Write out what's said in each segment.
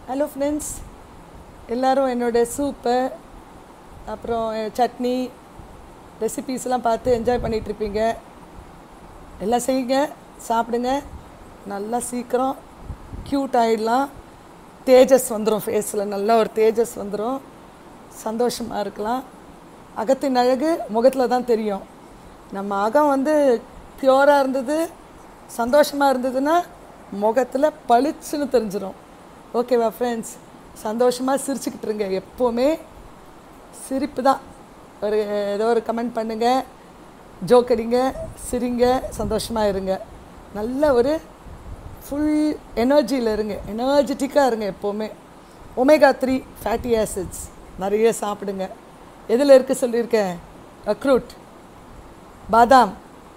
hello friends எல்லோரும் என்னோடய soup அப்புறம் என் சட்னி ரெசிபீஸ்லாம் பார்த்து என்ஜாய் பண்ணிகிட்ருப்பீங்க எல்லாம் செய்யுங்க சாப்பிடுங்க நல்லா சீக்கிரம் க்யூட் ஆகிடலாம் தேஜஸ் வந்துடும் ஃபேஸில் நல்லா ஒரு தேஜஸ் வந்துடும் சந்தோஷமாக இருக்கலாம் அகத்தின் அழகு முகத்தில் தான் தெரியும் நம்ம அகம் வந்து பியூராக இருந்தது சந்தோஷமாக இருந்ததுன்னா முகத்தில் பளிச்சுன்னு தெரிஞ்சிடும் ஓகேவா ஃப்ரெண்ட்ஸ் சந்தோஷமாக சிரிச்சுக்கிட்டு இருங்க எப்போவுமே சிரிப்பு தான் ஒரு ஏதோ ஒரு கமெண்ட் பண்ணுங்கள் ஜோக் அடிங்க சிரிங்க சந்தோஷமாக இருங்க நல்ல ஒரு ஃபுல் எனர்ஜியில் இருங்க எனர்ஜெட்டிக்காக இருங்க எப்போவுமே ஒமேகா த்ரீ ஃபேட்டி ஆசிட்ஸ் நிறைய சாப்பிடுங்க எதில் இருக்குது சொல்லியிருக்கேன் அக்ரூட் பாதாம்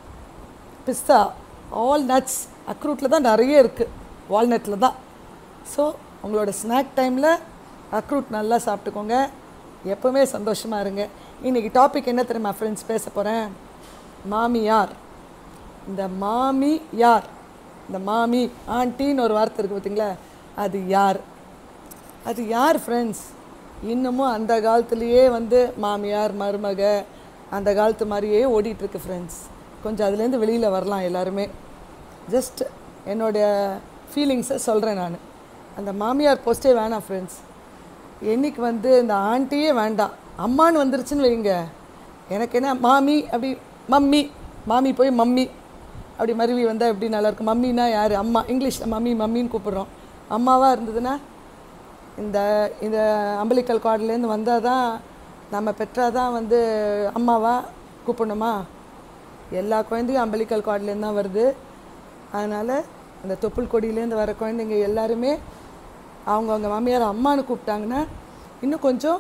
பிஸ்தா ஆல் நட்ஸ் அக்ரூட்டில் தான் நிறைய இருக்குது வால்நட்டில் தான் ஸோ உங்களோட ஸ்நாக் டைமில் அக்ரூட் நல்லா சாப்பிட்டுக்கோங்க எப்போவுமே சந்தோஷமாக இருங்க இன்றைக்கி டாபிக் என்ன தெரியுமா ஃப்ரெண்ட்ஸ் பேச போகிறேன் மாமியார் இந்த மாமி யார் இந்த மாமி ஆண்டின்னு ஒரு வார்த்தை இருக்குது பார்த்தீங்களா அது யார் அது யார் ஃப்ரெண்ட்ஸ் இன்னமும் அந்த காலத்துலேயே வந்து மாமியார் மருமக அந்த காலத்து மாதிரியே ஓடிட்டுருக்கு ஃப்ரெண்ட்ஸ் கொஞ்சம் அதுலேருந்து வெளியில் வரலாம் எல்லாருமே ஜஸ்ட் என்னுடைய ஃபீலிங்ஸை சொல்கிறேன் நான் அந்த மாமியார் போஸ்ட்டே வேணாம் ஃப்ரெண்ட்ஸ் என்னைக்கு வந்து இந்த ஆண்டியே வேண்டாம் அம்மான்னு வந்துருச்சுன்னு வைங்க எனக்கு என்ன மாமி அப்படி மம்மி மாமி போய் மம்மி அப்படி மருவி வந்தால் எப்படி நல்லாயிருக்கும் மம்மினா யார் அம்மா இங்கிலீஷில் மம்மி மம்மின்னு கூப்பிட்றோம் அம்மாவாக இருந்ததுன்னா இந்த இந்த அம்பலிக்கல் கார்டுலேருந்து வந்தால் தான் நம்ம பெற்றால் தான் வந்து அம்மாவா கூப்பிடணுமா எல்லா குழந்தையும் அம்பலிக்கல் கார்டுலேருந்து தான் வருது அதனால் அந்த தொப்புள் கொடியிலேருந்து வர குழந்தைங்க எல்லாருமே அவங்கவுங்க மாமியார் அம்மானு கூப்பிட்டாங்கன்னா இன்னும் கொஞ்சம்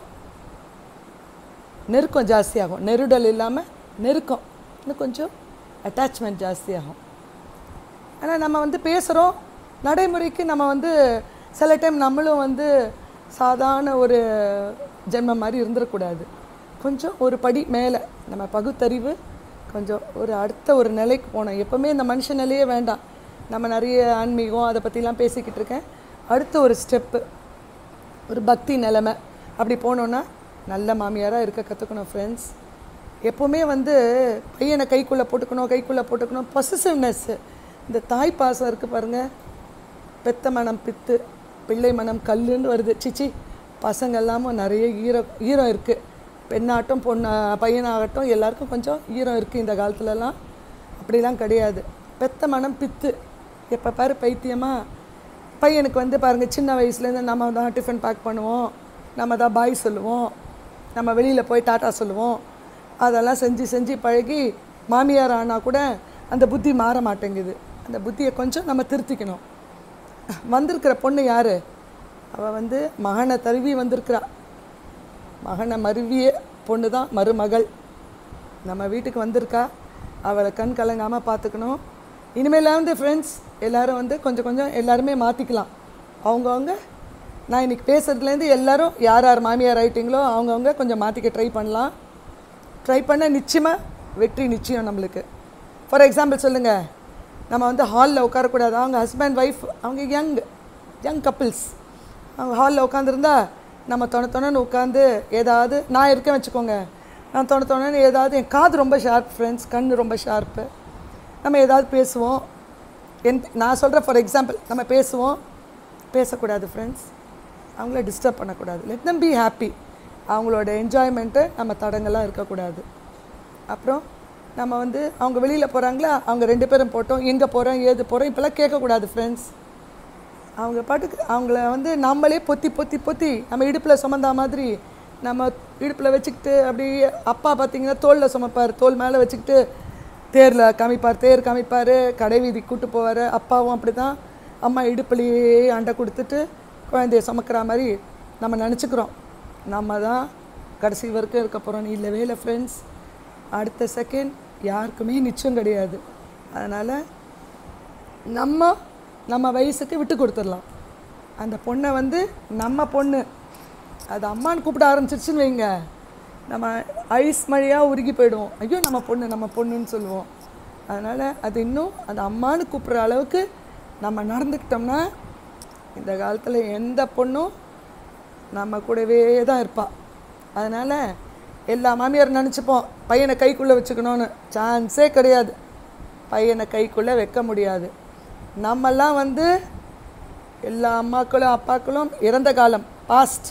நெருக்கம் ஜாஸ்தியாகும் நெருடல் இல்லாமல் நெருக்கம் இன்னும் கொஞ்சம் அட்டாச்மெண்ட் ஜாஸ்தியாகும் ஆனால் நம்ம வந்து பேசுகிறோம் நடைமுறைக்கு நம்ம வந்து சில டைம் நம்மளும் வந்து சாதாரண ஒரு ஜென்மம் மாதிரி இருந்துடக்கூடாது கொஞ்சம் ஒரு படி மேலே நம்ம பகுத்தறிவு கொஞ்சம் ஒரு அடுத்த ஒரு நிலைக்கு போனோம் எப்போவுமே இந்த மனுஷ நிலையே வேண்டாம் நம்ம நிறைய ஆன்மீகம் அதை பற்றிலாம் பேசிக்கிட்டு இருக்கேன் அடுத்த ஒரு ஸ்டெப்பு ஒரு பக்தி நிலைமை அப்படி போனோன்னா நல்ல மாமியாராக இருக்க கற்றுக்கணும் ஃப்ரெண்ட்ஸ் எப்போவுமே வந்து பையனை கைக்குள்ளே போட்டுக்கணும் கைக்குள்ளே போட்டுக்கணும் பொசசிவ்னஸ்ஸு இந்த தாய் பாசம் இருக்குது பாருங்கள் பெத்த மனம் பித்து பிள்ளை மனம் கல்லுன்னு வருது சிச்சி பசங்க எல்லாமும் நிறைய ஈரம் ஈரம் இருக்குது பெண்ணாகட்டும் பொண்ணு பையனாகட்டும் எல்லாருக்கும் கொஞ்சம் ஈரம் இருக்குது இந்த காலத்துலலாம் அப்படிலாம் கிடையாது பெத்த மனம் பித்து எப்போ பாரு பைத்தியமாக பையனுக்கு வந்து பாருங்கள் சின்ன வயசுலேருந்து நம்ம தான் டிஃபன் பேக் பண்ணுவோம் நம்ம தான் பாய் சொல்லுவோம் நம்ம வெளியில் போய் டாட்டா சொல்லுவோம் அதெல்லாம் செஞ்சு செஞ்சு பழகி மாமியார் ஆனால் கூட அந்த புத்தி மாற மாட்டேங்குது அந்த புத்தியை கொஞ்சம் நம்ம திருத்திக்கணும் வந்திருக்கிற பொண்ணு யார் அவள் வந்து மகனை தருவி வந்திருக்கிறா மகனை மருவிய பொண்ணு தான் மருமகள் நம்ம வீட்டுக்கு வந்திருக்கா அவளை கண் கலங்காமல் பார்த்துக்கணும் இனிமேல் வந்து ஃப்ரெண்ட்ஸ் எல்லோரும் வந்து கொஞ்சம் கொஞ்சம் எல்லாருமே மாற்றிக்கலாம் அவங்கவுங்க நான் இன்றைக்கி பேசுகிறதுலேருந்து எல்லோரும் யார் யார் மாமியார் ஆயிட்டிங்களோ அவங்கவுங்க கொஞ்சம் மாற்றிக்க ட்ரை பண்ணலாம் ட்ரை பண்ண நிச்சயமாக வெற்றி நிச்சயம் நம்மளுக்கு ஃபார் எக்ஸாம்பிள் சொல்லுங்கள் நம்ம வந்து ஹாலில் உட்காரக்கூடாது அவங்க ஹஸ்பண்ட் ஒய்ஃப் அவங்க யங் யங் கப்பிள்ஸ் அவங்க ஹாலில் உட்காந்துருந்தா நம்ம தொண தொணன்னு உட்காந்து ஏதாவது நான் இருக்கேன் வச்சுக்கோங்க நான் தொண தொணன்னு ஏதாவது என் காது ரொம்ப ஷார்ப் ஃப்ரெண்ட்ஸ் கண் ரொம்ப ஷார்ப்பு நம்ம ஏதாவது பேசுவோம் என் நான் சொல்கிறேன் ஃபார் எக்ஸாம்பிள் நம்ம பேசுவோம் பேசக்கூடாது ஃப்ரெண்ட்ஸ் அவங்கள டிஸ்டர்ப் பண்ணக்கூடாது லெட் தம் பி ஹாப்பி அவங்களோட என்ஜாய்மெண்ட்டு நம்ம தடங்களாக இருக்கக்கூடாது அப்புறம் நம்ம வந்து அவங்க வெளியில் போகிறாங்களா அவங்க ரெண்டு பேரும் போட்டோம் எங்கே போகிறோம் ஏது போகிறோம் இப்போல்லாம் கேட்கக்கூடாது ஃப்ரெண்ட்ஸ் அவங்க பாட்டுக்கு அவங்கள வந்து நம்மளே பொத்தி பொத்தி பொத்தி நம்ம இடுப்பில் சுமந்தா மாதிரி நம்ம இடுப்பில் வச்சுக்கிட்டு அப்படி அப்பா பார்த்தீங்கன்னா தோளில் சுமப்பார் தோல் மேலே வச்சுக்கிட்டு தேரில் காமிப்பார் தேர் காமிப்பார் கடை வீதி கூட்டு போவார் அப்பாவும் அப்படி தான் அம்மா இடுப்புலையே அண்டை கொடுத்துட்டு குழந்தைய சுமக்கிற மாதிரி நம்ம நினச்சிக்கிறோம் நம்ம தான் கடைசி வரைக்கும் இருக்க போகிறோம் இல்லவே இல்லை ஃப்ரெண்ட்ஸ் அடுத்த செகண்ட் யாருக்குமே நிச்சயம் கிடையாது அதனால் நம்ம நம்ம வயசுக்கு விட்டு கொடுத்துடலாம் அந்த பொண்ணை வந்து நம்ம பொண்ணு அது அம்மான்னு கூப்பிட ஆரம்பிச்சிருச்சுன்னு வைங்க நம்ம ஐஸ் மழையாக உருகி போயிடுவோம் ஐயோ நம்ம பொண்ணு நம்ம பொண்ணுன்னு சொல்லுவோம் அதனால் அது இன்னும் அந்த அம்மான்னு கூப்பிட்ற அளவுக்கு நம்ம நடந்துக்கிட்டோம்னா இந்த காலத்தில் எந்த பொண்ணும் நம்ம கூடவே தான் இருப்பாள் அதனால் எல்லா மாமியார் நினச்சிப்போம் பையனை கைக்குள்ளே வச்சுக்கணும்னு சான்ஸே கிடையாது பையனை கைக்குள்ளே வைக்க முடியாது நம்மெல்லாம் வந்து எல்லா அம்மாக்களும் அப்பாக்களும் இறந்த காலம் பாஸ்ட்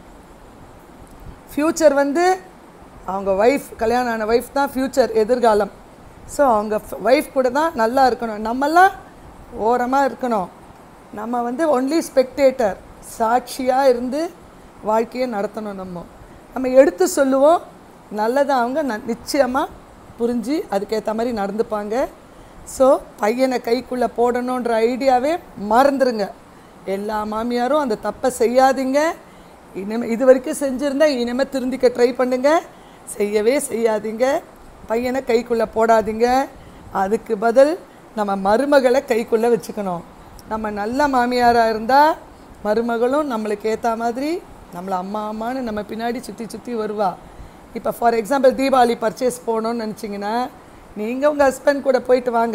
ஃப்யூச்சர் வந்து அவங்க ஒய்ஃப் கல்யாணம் ஆன ஒய்ஃப் தான் ஃப்யூச்சர் எதிர்காலம் ஸோ அவங்க ஒய்ஃப் கூட தான் நல்லா இருக்கணும் நம்மெல்லாம் ஓரமாக இருக்கணும் நம்ம வந்து ஒன்லி ஸ்பெக்டேட்டர் சாட்சியாக இருந்து வாழ்க்கையை நடத்தணும் நம்ம நம்ம எடுத்து சொல்லுவோம் நல்லதை அவங்க ந நிச்சயமாக புரிஞ்சு அதுக்கேற்ற மாதிரி நடந்துப்பாங்க ஸோ பையனை கைக்குள்ளே போடணுன்ற ஐடியாவே மறந்துடுங்க எல்லா மாமியாரும் அந்த தப்பை செய்யாதீங்க இனிமே இது வரைக்கும் செஞ்சுருந்தா இனிமேல் திருந்திக்க ட்ரை பண்ணுங்க செய்யவே செய்யாதீங்க பையனை கைக்குள்ளே போடாதீங்க அதுக்கு பதில் நம்ம மருமகளை கைக்குள்ளே வச்சுக்கணும் நம்ம நல்ல மாமியாராக இருந்தால் மருமகளும் நம்மளுக்கு ஏற்ற மாதிரி நம்மளை அம்மா அம்மான்னு நம்ம பின்னாடி சுற்றி சுற்றி வருவா இப்போ ஃபார் எக்ஸாம்பிள் தீபாவளி பர்ச்சேஸ் போகணுன்னு நினச்சிங்கன்னா நீங்கள் உங்கள் ஹஸ்பண்ட் கூட போயிட்டு வாங்க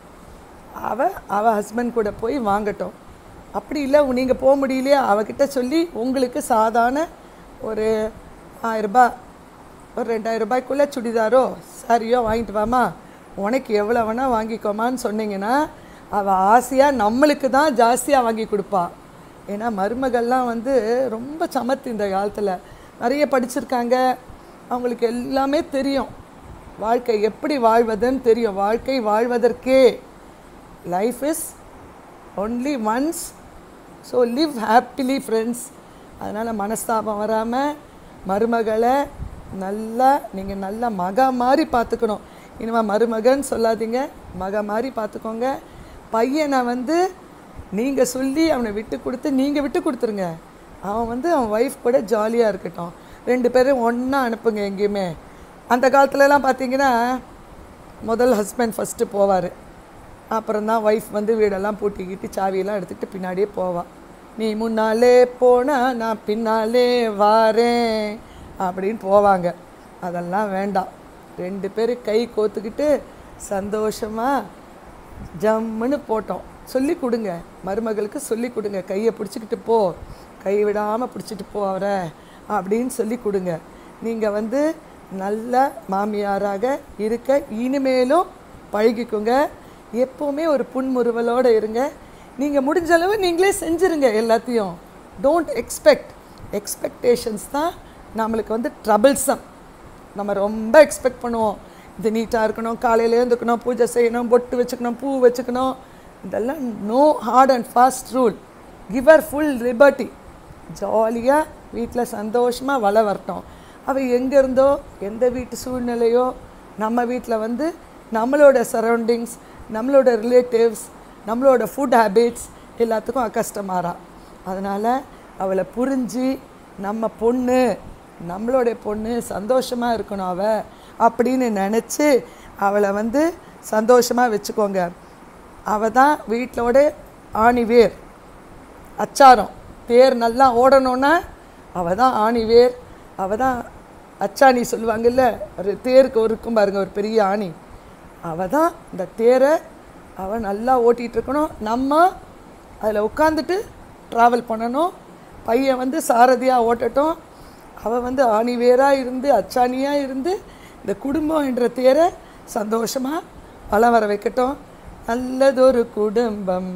அவ அவ ஹஸ்பண்ட் கூட போய் வாங்கட்டும் அப்படி இல்லை நீங்கள் போக முடியலையா அவகிட்ட சொல்லி உங்களுக்கு சாதாரண ஒரு ஆயிரரூபா ஒரு ரெண்டாயிரம் ரூபாய்க்குள்ளே சுடிதாரோ சாரியோ வாங்கிட்டு வாமா உனக்கு எவ்வளோ வேணால் வாங்கிக்கோமான்னு சொன்னீங்கன்னா அவள் ஆசையாக நம்மளுக்கு தான் ஜாஸ்தியாக வாங்கி கொடுப்பா ஏன்னா மருமகள்லாம் வந்து ரொம்ப சமத்து இந்த காலத்தில் நிறைய படிச்சிருக்காங்க அவங்களுக்கு எல்லாமே தெரியும் வாழ்க்கை எப்படி வாழ்வதுன்னு தெரியும் வாழ்க்கை வாழ்வதற்கே life is only once so live happily friends அதனால் மனஸ்தாபம் வராமல் மருமகளை நல்லா நீங்கள் நல்லா மக மாதிரி பார்த்துக்கணும் இனிமேல் மருமகன் சொல்லாதீங்க மக மாதிரி பார்த்துக்கோங்க பையனை வந்து நீங்கள் சொல்லி அவனை விட்டு கொடுத்து நீங்கள் விட்டு கொடுத்துருங்க அவன் வந்து அவன் ஒய்ஃப் கூட ஜாலியாக இருக்கட்டும் ரெண்டு பேரும் ஒன்றா அனுப்புங்க எங்கேயுமே அந்த காலத்துலலாம் பார்த்தீங்கன்னா முதல் ஹஸ்பண்ட் ஃபஸ்ட்டு போவார் அப்புறம் தான் ஒய்ஃப் வந்து வீடெல்லாம் பூட்டிக்கிட்டு சாவியெல்லாம் எடுத்துக்கிட்டு பின்னாடியே போவாள் நீ முன்னாலே போனா நான் பின்னாலே வாரேன் அப்படின்னு போவாங்க அதெல்லாம் வேண்டாம் ரெண்டு பேரும் கை கோத்துக்கிட்டு சந்தோஷமாக ஜம்முன்னு போட்டோம் சொல்லி கொடுங்க மருமகளுக்கு சொல்லி கொடுங்க கையை பிடிச்சிக்கிட்டு போ கை விடாமல் பிடிச்சிட்டு போ அவரை அப்படின்னு சொல்லி கொடுங்க நீங்கள் வந்து நல்ல மாமியாராக இருக்க இனிமேலும் பழகிக்குங்க எப்போவுமே ஒரு புன்முறுவலோடு இருங்க நீங்கள் முடிஞ்ச அளவு நீங்களே செஞ்சுருங்க எல்லாத்தையும் டோன்ட் எக்ஸ்பெக்ட் எக்ஸ்பெக்டேஷன்ஸ் தான் நம்மளுக்கு வந்து ட்ரபிள்சம் நம்ம ரொம்ப எக்ஸ்பெக்ட் பண்ணுவோம் இது நீட்டாக இருக்கணும் காலையில் எழுந்துக்கணும் பூஜை செய்யணும் பொட்டு வச்சுக்கணும் பூ வச்சுக்கணும் இதெல்லாம் no hard and fast rule give her full liberty ஜாலியாக வீட்டில் சந்தோஷமாக வள வரட்டும் அவள் எங்கே இருந்தோ எந்த வீட்டு சூழ்நிலையோ நம்ம வீட்டில் வந்து நம்மளோட சரௌண்டிங்ஸ் நம்மளோட ரிலேட்டிவ்ஸ் நம்மளோட ஃபுட் ஹேபிட்ஸ் எல்லாத்துக்கும் அக்கஸ்டமாறா அதனால் அவளை புரிஞ்சு நம்ம பொண்ணு நம்மளுடைய பொண்ணு சந்தோஷமாக இருக்கணும் அவ அப்படின்னு நினச்சி அவளை வந்து சந்தோஷமாக வச்சுக்கோங்க அவள் தான் வீட்டிலோட ஆணிவேர் அச்சாரம் தேர் நல்லா ஓடணுன்னா அவள் தான் ஆணிவேர் அவள் தான் அச்சாணி சொல்லுவாங்கல்ல ஒரு தேருக்கு ஒரு இருக்கும் பாருங்க ஒரு பெரிய ஆணி அவள் தான் இந்த தேரை அவள் நல்லா ஓட்டிகிட்டு இருக்கணும் நம்ம அதில் உட்காந்துட்டு ட்ராவல் பண்ணணும் பையன் வந்து சாரதியாக ஓட்டட்டும் அவள் வந்து ஆணிவேராக இருந்து அச்சாணியாக இருந்து இந்த குடும்பம் என்ற தேரை சந்தோஷமாக வளம் வர வைக்கட்டும் நல்லதொரு குடும்பம்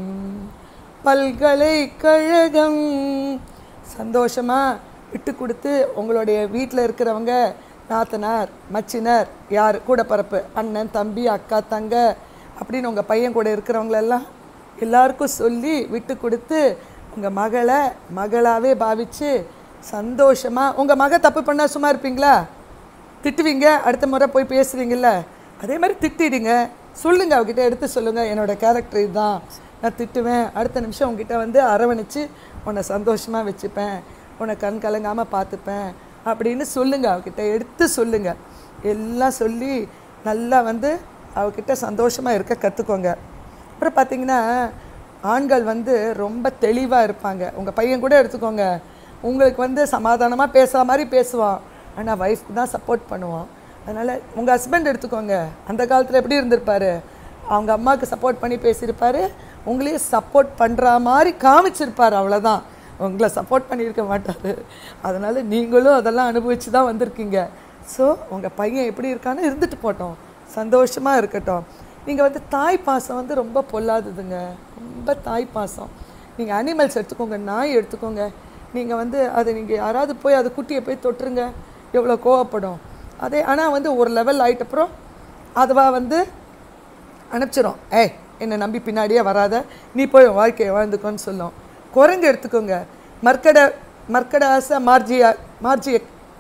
பல்கலைக்கழகம் சந்தோஷமாக விட்டு கொடுத்து உங்களுடைய வீட்டில் இருக்கிறவங்க நாத்தனார் மச்சினர் யார் கூட பரப்பு அண்ணன் தம்பி அக்கா தங்க அப்படின்னு உங்கள் பையன் கூட இருக்கிறவங்களெல்லாம் எல்லாருக்கும் சொல்லி விட்டு கொடுத்து உங்கள் மகளை மகளாகவே பாவித்து சந்தோஷமாக உங்கள் மக தப்பு பண்ணால் சும்மா இருப்பீங்களா திட்டுவீங்க அடுத்த முறை போய் பேசுவீங்கல்ல அதே மாதிரி திட்டிடுங்க சொல்லுங்க அவகிட்ட எடுத்து சொல்லுங்க என்னோட கேரக்டர் இதுதான் நான் திட்டுவேன் அடுத்த நிமிஷம் உங்ககிட்ட வந்து அரவணைச்சு உன்னை சந்தோஷமாக வச்சுப்பேன் உன்னை கண் கலங்காமல் பார்த்துப்பேன் அப்படின்னு சொல்லுங்க அவகிட்ட எடுத்து சொல்லுங்க எல்லாம் சொல்லி நல்லா வந்து அவகிட்ட சந்தோஷமாக இருக்க கற்றுக்கோங்க அப்புறம் பார்த்தீங்கன்னா ஆண்கள் வந்து ரொம்ப தெளிவாக இருப்பாங்க உங்கள் பையன் கூட எடுத்துக்கோங்க உங்களுக்கு வந்து சமாதானமாக பேசுகிற மாதிரி பேசுவான் ஆனால் ஒய்ஃப்க்கு தான் சப்போர்ட் பண்ணுவான் அதனால் உங்கள் ஹஸ்பண்ட் எடுத்துக்கோங்க அந்த காலத்தில் எப்படி இருந்திருப்பாரு அவங்க அம்மாவுக்கு சப்போர்ட் பண்ணி பேசியிருப்பாரு உங்களையே சப்போர்ட் பண்ணுற மாதிரி காமிச்சிருப்பார் அவ்வளோதான் உங்களை சப்போர்ட் பண்ணியிருக்க மாட்டார் அதனால் நீங்களும் அதெல்லாம் அனுபவித்து தான் வந்திருக்கீங்க ஸோ உங்கள் பையன் எப்படி இருக்கான்னு இருந்துட்டு போட்டோம் சந்தோஷமாக இருக்கட்டும் நீங்கள் வந்து தாய் பாசம் வந்து ரொம்ப பொல்லாததுங்க ரொம்ப தாய் பாசம் நீங்கள் அனிமல்ஸ் எடுத்துக்கோங்க நாய் எடுத்துக்கோங்க நீங்கள் வந்து அதை நீங்கள் யாராவது போய் அது குட்டியை போய் தொட்டுருங்க எவ்வளோ கோவப்படும் அதே ஆனால் வந்து ஒரு லெவல் ஆயிட்டப்புறம் அதுவா வந்து அனுப்பிச்சிரும் ஏய் என்னை நம்பி பின்னாடியே வராத நீ போய் உன் வாழ்க்கையை வாழ்ந்துக்கோன்னு சொல்லும் குரங்கு எடுத்துக்கோங்க மர்க்கடை மர்க்கடை ஆசை மார்ஜியா மார்ஜிய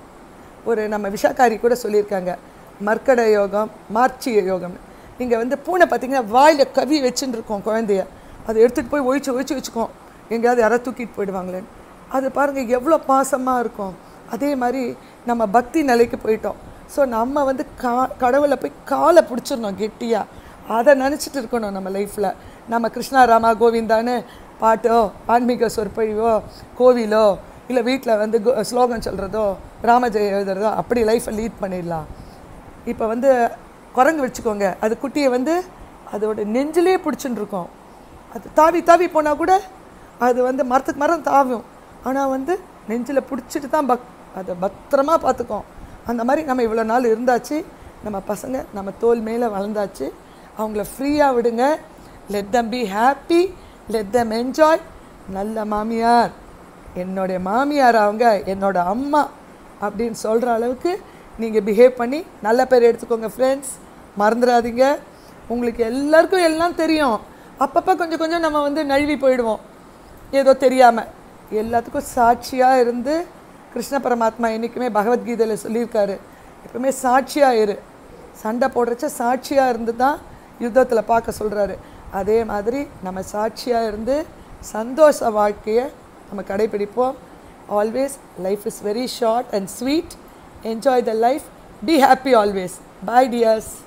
ஒரு நம்ம விஷாக்காரி கூட சொல்லியிருக்காங்க மர்க்கட யோகம் மார்ச்சிய யோகம் நீங்கள் வந்து பூனை பார்த்தீங்கன்னா வாயில் கவி வச்சுன்னு இருக்கோம் குழந்தைய அதை எடுத்துகிட்டு போய் ஒழிச்சு ஒழிச்சு வச்சுக்கோம் எங்கேயாவது யாராவது தூக்கிட்டு போயிடுவாங்களேன்னு அது பாருங்கள் எவ்வளோ பாசமாக இருக்கும் அதே மாதிரி நம்ம பக்தி நிலைக்கு போயிட்டோம் ஸோ நம்ம வந்து கா கடவுளை போய் காலை பிடிச்சிடணும் கெட்டியாக அதை நினச்சிட்டு இருக்கணும் நம்ம லைஃப்பில் நம்ம கிருஷ்ணா ராமா கோவிந்தான்னு பாட்டோ ஆன்மீக சொற்பொழிவோ கோவிலோ இல்லை வீட்டில் வந்து கோ- ஸ்லோகம் சொல்கிறதோ ராமஜெயம் எழுதுறதோ அப்படி லைஃப்பை லீட் பண்ணிடலாம் இப்போ வந்து குரங்கு வச்சுக்கோங்க அது குட்டியை வந்து அதோட நெஞ்சிலே பிடிச்சின்னு இருக்கும் அது தாவி தாவி போனால் கூட அது வந்து மரத்துக்கு மரம் தாவும் ஆனால் வந்து நெஞ்சில் பிடிச்சிட்டு தான் பக் அதை பத்திரமா பார்த்துக்கும் அந்த மாதிரி நம்ம இவ்வளோ நாள் இருந்தாச்சு நம்ம பசங்க நம்ம தோல் மேலே வளர்ந்தாச்சு அவங்கள ஃப்ரீயாக விடுங்க let them be happy let them enjoy நல்ல மாமியார் என்னுடைய மாமியார் அவங்க என்னோட அம்மா அப்படின்னு சொல்கிற அளவுக்கு நீங்கள் பிஹேவ் பண்ணி நல்ல பேர் எடுத்துக்கோங்க ஃப்ரெண்ட்ஸ் மறந்துடாதீங்க உங்களுக்கு எல்லாருக்கும் எல்லாம் தெரியும் அப்பப்போ கொஞ்சம் கொஞ்சம் நம்ம வந்து நழுவி போயிடுவோம் ஏதோ தெரியாமல் எல்லாத்துக்கும் சாட்சியாக இருந்து கிருஷ்ண பரமாத்மா என்றைக்குமே பகவத்கீதையில் சொல்லியிருக்காரு எப்பவுமே சாட்சியாக இரு சண்டை போடுறச்ச சாட்சியாக இருந்து தான் யுத்தத்தில் பார்க்க சொல்கிறாரு அதே மாதிரி நம்ம சாட்சியாக இருந்து சந்தோஷ வாழ்க்கையை நம்ம கடைபிடிப்போம் always life is very short and sweet enjoy the life be happy always bye tears